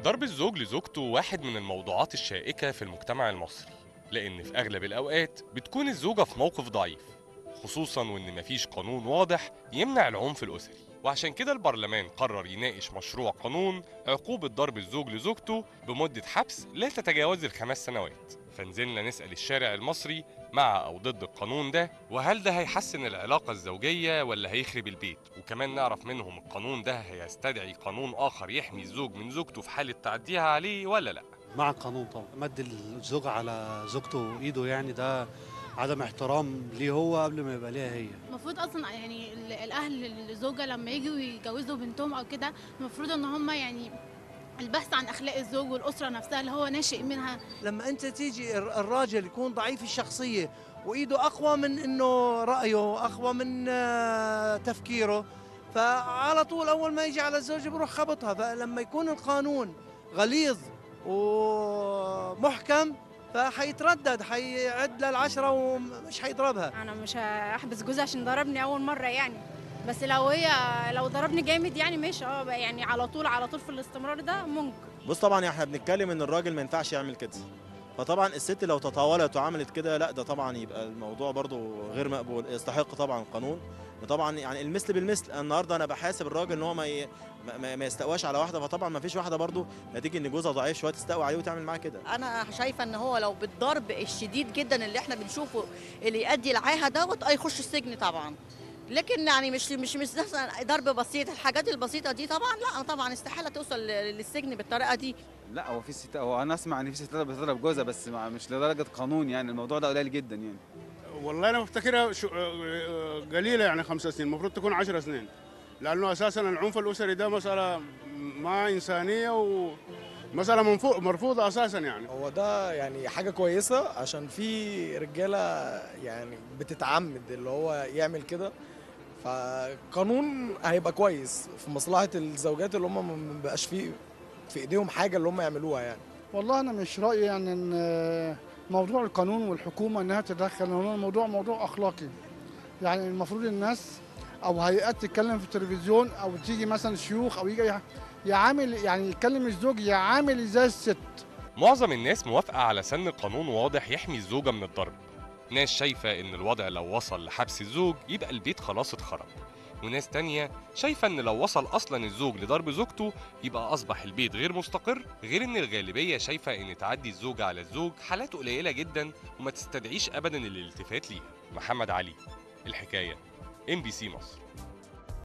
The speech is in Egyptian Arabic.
ضرب الزوج لزوجته واحد من الموضوعات الشائكة في المجتمع المصري لأن في أغلب الأوقات بتكون الزوجة في موقف ضعيف خصوصا وإن مفيش قانون واضح يمنع العنف الأسري وعشان كده البرلمان قرر يناقش مشروع قانون عقوبة ضرب الزوج لزوجته بمدة حبس لا تتجاوز الخمس سنوات فنزلنا نسأل الشارع المصري مع أو ضد القانون ده وهل ده هيحسن العلاقة الزوجية ولا هيخرب البيت وكمان نعرف منهم القانون ده هيستدعي قانون آخر يحمي الزوج من زوجته في حالة تعديها عليه ولا لأ مع القانون طبعا مد الزوج على زوجته ايده يعني ده عدم احترام ليه هو قبل ما يبقى ليها هي المفروض اصلا يعني ال- الاهل الزوجه لما يجوا يجوزوا بنتهم او كده المفروض ان هم يعني البحث عن اخلاق الزوج والاسره نفسها اللي هو ناشئ منها لما انت تيجي الر- الراجل يكون ضعيف الشخصيه وايده اقوى من انه رايه اقوى من آه، تفكيره فعلى طول اول ما يجي على الزوج بروح خبطها فلما يكون القانون غليظ ومحكم فحيتردد حيعد للعشرة ومش حيضربها انا مش هحبس جوزي عشان ضربني اول مره يعني بس لو هي لو ضربني جامد يعني ماشي اه بقى يعني على طول على طول في الاستمرار ده ممكن بص طبعا احنا بنتكلم ان الراجل ما ينفعش يعمل كده فطبعا الست لو تطاولت وعملت كده لا ده طبعا يبقى الموضوع برضو غير مقبول يستحق طبعا القانون وطبعا يعني المثل بالمثل النهارده انا بحاسب الراجل ان هو ما ي... ما, ما يستقواش على واحده فطبعا ما فيش واحده برضو نتيجه ان جوزها ضعيف شويه تستقوى عليه وتعمل معاه كده انا شايفه ان هو لو بالضرب الشديد جدا اللي احنا بنشوفه اللي يؤدي العاهه دوت اه يخش السجن طبعا لكن يعني مش مش مش مثلا ضرب بسيط الحاجات البسيطه دي طبعا لا طبعا استحاله توصل للسجن بالطريقه دي لا هو في ست هو انا اسمع ان في ستات بتضرب جوزها بس مع- مش لدرجه قانون يعني الموضوع ده قليل جدا يعني والله انا بفتكرها شو- آه، قليله يعني خمس سنين المفروض تكون عشر سنين لانه اساسا العنف الاسري ده مساله ما انسانيه ومساله منفو- مرفوضه اساسا يعني هو ده يعني حاجة كويسة عشان في رجالة يعني بتتعمد اللي هو يعمل كده فقانون هيبقى كويس في مصلحة الزوجات اللي هم ما بقاش فيه في ايديهم حاجة اللي هم يعملوها يعني والله انا مش رايي يعني ان موضوع القانون والحكومه انها تتدخل هو الموضوع موضوع اخلاقي يعني المفروض الناس او هيئات تتكلم في التلفزيون او تيجي مثلا شيوخ او يجي يعامل يعني يتكلم الزوج يعامل ازاي الست معظم الناس موافقة على سن قانون واضح يحمي الزوجة من الضرب ناس شايفة إن الوضع لو وصل لحبس الزوج يبقى البيت خلاص اتخرب وناس تانية شايفة إن لو وصل أصلا الزوج لضرب زوجته يبقى أصبح البيت غير مستقر غير إن الغالبية شايفة إن تعدي الزوجة على الزوج حالات قليلة جدا وما تستدعيش أبدا الالتفات ليها محمد علي الحكاية ام بي سي مصر